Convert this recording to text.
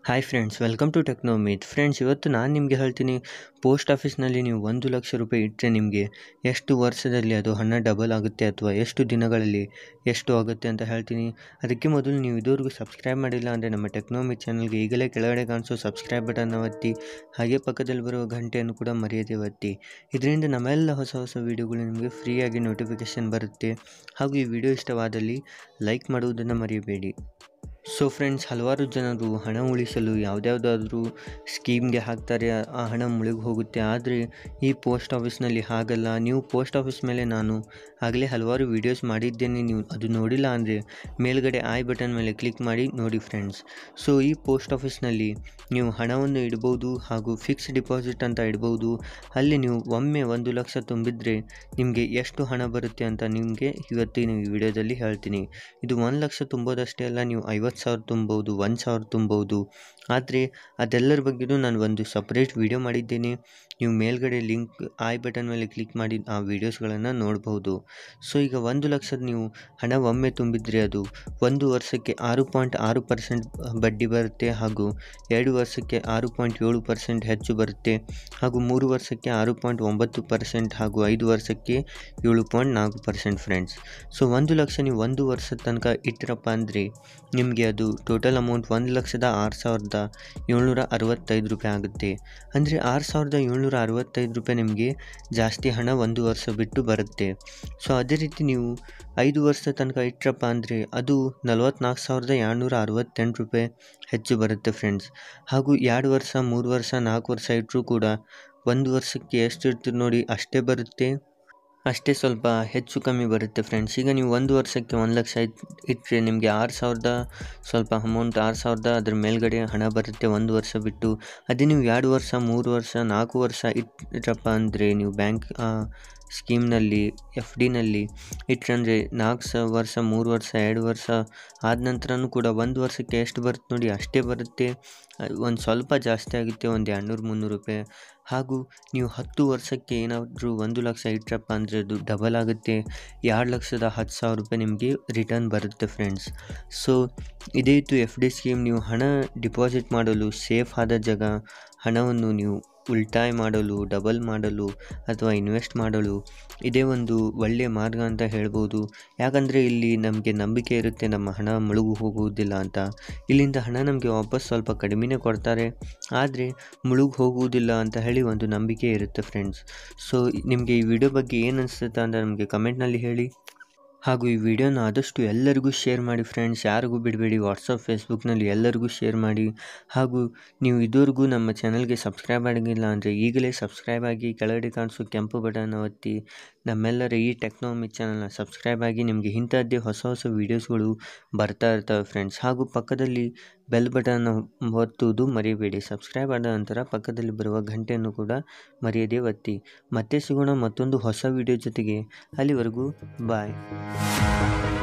hi friends welcome to Technomeet friends ಇವತ್ತು ನಾನು ನಿಮಗೆ ಹೇಳ್ತೀನಿ ಪೋಸ್ಟ್ ಆಫೀಸ್ನಲ್ಲಿ ನೀವು ಒಂದು ಲಕ್ಷ ರೂಪಾಯಿ ಇಟ್ಟರೆ ನಿಮಗೆ ಎಷ್ಟು ವರ್ಷದಲ್ಲಿ ಅದು ಹಣ ಡಬಲ್ ಆಗುತ್ತೆ ಅಥವಾ ಎಷ್ಟು ದಿನಗಳಲ್ಲಿ ಎಷ್ಟು ಆಗುತ್ತೆ ಅಂತ ಹೇಳ್ತೀನಿ ಅದಕ್ಕೆ ಮೊದಲು ನೀವು ಇದುವರೆಗೂ ಸಬ್ಸ್ಕ್ರೈಬ್ ಮಾಡಿಲ್ಲ ಅಂದರೆ ನಮ್ಮ ಟೆಕ್ನೋಮಿ ಚಾನಲ್ಗೆ ಈಗಲೇ ಕೆಳಗಡೆ ಕಾಣಿಸೋ ಸಬ್ಸ್ಕ್ರೈಬ್ ಬಟನ್ನ ಒತ್ತಿ ಹಾಗೆ ಪಕ್ಕದಲ್ಲಿ ಬರುವ ಗಂಟೆಯನ್ನು ಕೂಡ ಮರೆಯದೆ ಒತ್ತಿ ಇದರಿಂದ ನಮ್ಮೆಲ್ಲ ಹೊಸ ಹೊಸ ವೀಡಿಯೋಗಳು ನಿಮಗೆ ಫ್ರೀಯಾಗಿ ನೋಟಿಫಿಕೇಷನ್ ಬರುತ್ತೆ ಹಾಗೂ ಈ ವಿಡಿಯೋ ಇಷ್ಟವಾದಲ್ಲಿ ಲೈಕ್ ಮಾಡುವುದನ್ನು ಮರೆಯಬೇಡಿ ಸೊ ಫ್ರೆಂಡ್ಸ್ ಹಲವಾರು ಜನರು ಹಣ ಉಳಿಸಲು ಯಾವುದ್ಯಾವುದಾದ್ರೂ ಸ್ಕೀಮ್ಗೆ ಹಾಕ್ತಾರೆ ಆ ಹಣ ಮುಳುಗಿ ಹೋಗುತ್ತೆ ಆದರೆ ಈ ಪೋಸ್ಟ್ ಆಫೀಸ್ನಲ್ಲಿ ಹಾಗಲ್ಲ ನೀವು ಪೋಸ್ಟ್ ಆಫೀಸ್ ಮೇಲೆ ನಾನು ಆಗಲೇ ಹಲವಾರು ವೀಡಿಯೋಸ್ ಮಾಡಿದ್ದೇನೆ ನೀವು ಅದು ನೋಡಿಲ್ಲ ಅಂದರೆ ಮೇಲ್ಗಡೆ ಐ ಬಟನ್ ಮೇಲೆ ಕ್ಲಿಕ್ ಮಾಡಿ ನೋಡಿ ಫ್ರೆಂಡ್ಸ್ ಸೊ ಈ ಪೋಸ್ಟ್ ಆಫೀಸ್ನಲ್ಲಿ ನೀವು ಹಣವನ್ನು ಇಡ್ಬೋದು ಹಾಗೂ ಫಿಕ್ಸ್ ಡಿಪಾಸಿಟ್ ಅಂತ ಇಡ್ಬೋದು ಅಲ್ಲಿ ನೀವು ಒಮ್ಮೆ ಒಂದು ಲಕ್ಷ ತುಂಬಿದರೆ ನಿಮಗೆ ಎಷ್ಟು ಹಣ ಬರುತ್ತೆ ಅಂತ ನಿಮಗೆ ಇವತ್ತಿನ ಈ ವಿಡಿಯೋದಲ್ಲಿ ಹೇಳ್ತೀನಿ ಇದು ಒಂದು ಲಕ್ಷ ತುಂಬೋದಷ್ಟೇ ಅಲ್ಲ ನೀವು ಐವತ್ತು ಸಾವಿರ ತುಂಬೋದು ಒಂದು ಸಾವಿರ ತುಂಬೋದು ಆದರೆ ಅದೆಲ್ಲರ ಬಗ್ಗೆಯೂ ನಾನು ಒಂದು ಸಪ್ರೇಟ್ ವಿಡಿಯೋ ಮಾಡಿದ್ದೇನೆ ನೀವು ಮೇಲ್ಗಡೆ ಲಿಂಕ್ ಐ ಬಟನ್ ಮೇಲೆ ಕ್ಲಿಕ್ ಮಾಡಿ ಆ ವೀಡಿಯೋಸ್ಗಳನ್ನು ನೋಡ್ಬೋದು ಸೊ ಈಗ ಒಂದು ಲಕ್ಷದ ನೀವು ಹಣ ಒಮ್ಮೆ ತುಂಬಿದರೆ ಅದು ಒಂದು ವರ್ಷಕ್ಕೆ ಆರು ಪಾಯಿಂಟ್ ಆರು ಪರ್ಸೆಂಟ್ ಬಡ್ಡಿ ಬರುತ್ತೆ ಹಾಗೂ ಎರಡು ವರ್ಷಕ್ಕೆ ಆರು ಪಾಯಿಂಟ್ ಏಳು ಪರ್ಸೆಂಟ್ ಹೆಚ್ಚು ಬರುತ್ತೆ ಹಾಗೂ ಮೂರು ವರ್ಷಕ್ಕೆ ಆರು ಪಾಯಿಂಟ್ ಒಂಬತ್ತು ಪರ್ಸೆಂಟ್ ಹಾಗೂ ಐದು ವರ್ಷಕ್ಕೆ ಏಳು ಪಾಯಿಂಟ್ ನಾಲ್ಕು ಪರ್ಸೆಂಟ್ ಫ್ರೆಂಡ್ಸ್ ಸೊ ಒಂದು ಲಕ್ಷ ನೀವು ಒಂದು ವರ್ಷದ ತನಕ ಇಟ್ಟಿರಪ್ಪ ಅಂದರೆ ನಿಮಗೆ ಅದು ಟೋಟಲ್ ಅಮೌಂಟ್ ಒಂದು ಲಕ್ಷದ ಆರು ಸಾವಿರದ ಏಳ್ನೂರ ಅರವತ್ತೈದು ರೂಪಾಯಿ ಆಗುತ್ತೆ ಅಂದರೆ ಆರು ಸಾವಿರದ ಏಳ್ನೂರ ಅರವತ್ತೈದು ರೂಪಾಯಿ ನಿಮಗೆ ಜಾಸ್ತಿ ಹಣ ಒಂದು ವರ್ಷ ಬಿಟ್ಟು ಬರುತ್ತೆ ಸೊ ಅದೇ ರೀತಿ ನೀವು ಐದು ವರ್ಷದ ತನಕ ಇಟ್ಟರಪ್ಪ ಅಂದರೆ ಅದು ನಲವತ್ತ್ನಾಲ್ಕು ಸಾವಿರದ ಏಳ್ನೂರ ಅರವತ್ತೆಂಟು ರೂಪಾಯಿ ಹೆಚ್ಚು ಬರುತ್ತೆ ಫ್ರೆಂಡ್ಸ್ ಹಾಗೂ ಎರಡು ವರ್ಷ ಮೂರು ವರ್ಷ ನಾಲ್ಕು ವರ್ಷ ಇಟ್ಟರೂ ಕೂಡ ಒಂದು ವರ್ಷಕ್ಕೆ ಎಷ್ಟು ಇರ್ತೀರಿ ನೋಡಿ ಅಷ್ಟೇ ಬರುತ್ತೆ ಅಷ್ಟೇ ಸ್ವಲ್ಪ ಹೆಚ್ಚು ಕಮ್ಮಿ ಬರುತ್ತೆ ಫ್ರೆಂಡ್ಸ್ ಈಗ ನೀವು ಒಂದು ವರ್ಷಕ್ಕೆ ಒಂದು ಲಕ್ಷ ಇಟ್ ಇಟ್ಟರೆ ನಿಮಗೆ ಆರು ಸಾವಿರದ ಸ್ವಲ್ಪ ಅಮೌಂಟ್ ಆರು ಸಾವಿರದ ಅದ್ರ ಮೇಲ್ಗಡೆ ಹಣ ಬರುತ್ತೆ ಒಂದು ವರ್ಷ ಬಿಟ್ಟು ಅದೇ ನೀವು ಎರಡು ವರ್ಷ ಮೂರು ವರ್ಷ ನಾಲ್ಕು ವರ್ಷ ಇಟ್ಟರಪ್ಪ ಅಂದರೆ ನೀವು ಬ್ಯಾಂಕ್ ಸ್ಕೀಮ್ನಲ್ಲಿ ಎಫ್ ಡಿನಲ್ಲಿ ಇಟ್ಟರೆ ನಾಲ್ಕು ಸ ವರ್ಷ ಮೂರು ವರ್ಷ ಎರಡು ವರ್ಷ ಆದ ನಂತರನೂ ಕೂಡ ಒಂದು ವರ್ಷಕ್ಕೆ ಎಷ್ಟು ಬರುತ್ತೆ ನೋಡಿ ಅಷ್ಟೇ ಬರುತ್ತೆ ಒಂದು ಸ್ವಲ್ಪ ಜಾಸ್ತಿ ಆಗುತ್ತೆ ಒಂದು ಎರಡುನೂರು ಮುನ್ನೂರು ರೂಪಾಯಿ ಹಾಗೂ ನೀವು ಹತ್ತು ವರ್ಷಕ್ಕೆ ಏನಾದರೂ ಒಂದು ಲಕ್ಷ ಇಟ್ಟರಪ್ಪ ಅಂದರೆ ಅದು ಡಬಲ್ ಆಗುತ್ತೆ ಎರಡು ಲಕ್ಷದ ಹತ್ತು ಸಾವಿರ ರೂಪಾಯಿ ನಿಮಗೆ ರಿಟರ್ನ್ ಬರುತ್ತೆ ಫ್ರೆಂಡ್ಸ್ ಸೊ ಇದೇ ಇತ್ತು ಎಫ್ ಡಿ ಸ್ಕೀಮ್ ನೀವು ಹಣ ಡಿಪಾಸಿಟ್ ಮಾಡಲು ಸೇಫ್ ಆದ ಜಾಗ ಹಣವನ್ನು ನೀವು ಉಳಿತಾಯ ಮಾಡಲು ಡಬಲ್ ಮಾಡಲು ಅಥವಾ ಇನ್ವೆಸ್ಟ್ ಮಾಡಲು ಇದೇ ಒಂದು ಒಳ್ಳೆಯ ಮಾರ್ಗ ಅಂತ ಹೇಳ್ಬೋದು ಯಾಕಂದರೆ ಇಲ್ಲಿ ನಮಗೆ ನಂಬಿಕೆ ಇರುತ್ತೆ ನಮ್ಮ ಹಣ ಮುಳುಗು ಹೋಗುವುದಿಲ್ಲ ಅಂತ ಇಲ್ಲಿಂದ ಹಣ ನಮಗೆ ವಾಪಸ್ ಸ್ವಲ್ಪ ಕಡಿಮೆನೇ ಕೊಡ್ತಾರೆ ಆದರೆ ಮುಳುಗು ಹೋಗುವುದಿಲ್ಲ ಅಂತ ಹೇಳಿ ಒಂದು ನಂಬಿಕೆ ಇರುತ್ತೆ ಫ್ರೆಂಡ್ಸ್ ಸೊ ನಿಮಗೆ ಈ ವಿಡಿಯೋ ಬಗ್ಗೆ ಏನು ಅನಿಸುತ್ತೆ ಅಂತ ನಮಗೆ ಕಮೆಂಟ್ನಲ್ಲಿ ಹೇಳಿ ಹಾಗೂ ಈ ವಿಡಿಯೋನ ಆದಷ್ಟು ಎಲ್ಲರಿಗೂ ಶೇರ್ ಮಾಡಿ ಫ್ರೆಂಡ್ಸ್ ಯಾರಿಗೂ ಬಿಡಬೇಡಿ ವಾಟ್ಸಪ್ ಫೇಸ್ಬುಕ್ನಲ್ಲಿ ಎಲ್ಲರಿಗೂ ಶೇರ್ ಮಾಡಿ ಹಾಗೂ ನೀವು ಇದುವರೆಗೂ ನಮ್ಮ ಚಾನಲ್ಗೆ ಸಬ್ಸ್ಕ್ರೈಬ್ ಆಗಿಲ್ಲ ಅಂದರೆ ಈಗಲೇ ಸಬ್ಸ್ಕ್ರೈಬ್ ಆಗಿ ಕೆಳಗಡೆ ಕಾಣಿಸೋ ಕೆಂಪು ಬಟನ್ ಒತ್ತಿ ನಮ್ಮೆಲ್ಲರ ಈ ಟೆಕ್ನಾಮಿ ಚಾನಲ್ನ ಸಬ್ಸ್ಕ್ರೈಬ್ ಆಗಿ ನಿಮಗೆ ಇಂಥದ್ದೇ ಹೊಸ ಹೊಸ ವೀಡಿಯೋಸ್ಗಳು ಬರ್ತಾ ಇರ್ತವೆ ಫ್ರೆಂಡ್ಸ್ ಹಾಗೂ ಪಕ್ಕದಲ್ಲಿ ಬೆಲ್ ಬಟನ್ ಒತ್ತುವುದು ಮರಿಬೇಡಿ ಸಬ್ಸ್ಕ್ರೈಬ್ ಆದ ನಂತರ ಪಕ್ಕದಲ್ಲಿ ಬರುವ ಗಂಟೆಯನ್ನು ಕೂಡ ಮರೆಯದೇ ಒತ್ತಿ ಮತ್ತೆ ಸಿಗೋಣ ಮತ್ತೊಂದು ಹೊಸ ವಿಡಿಯೋ ಜೊತೆಗೆ ಅಲ್ಲಿವರೆಗೂ ಬಾಯ್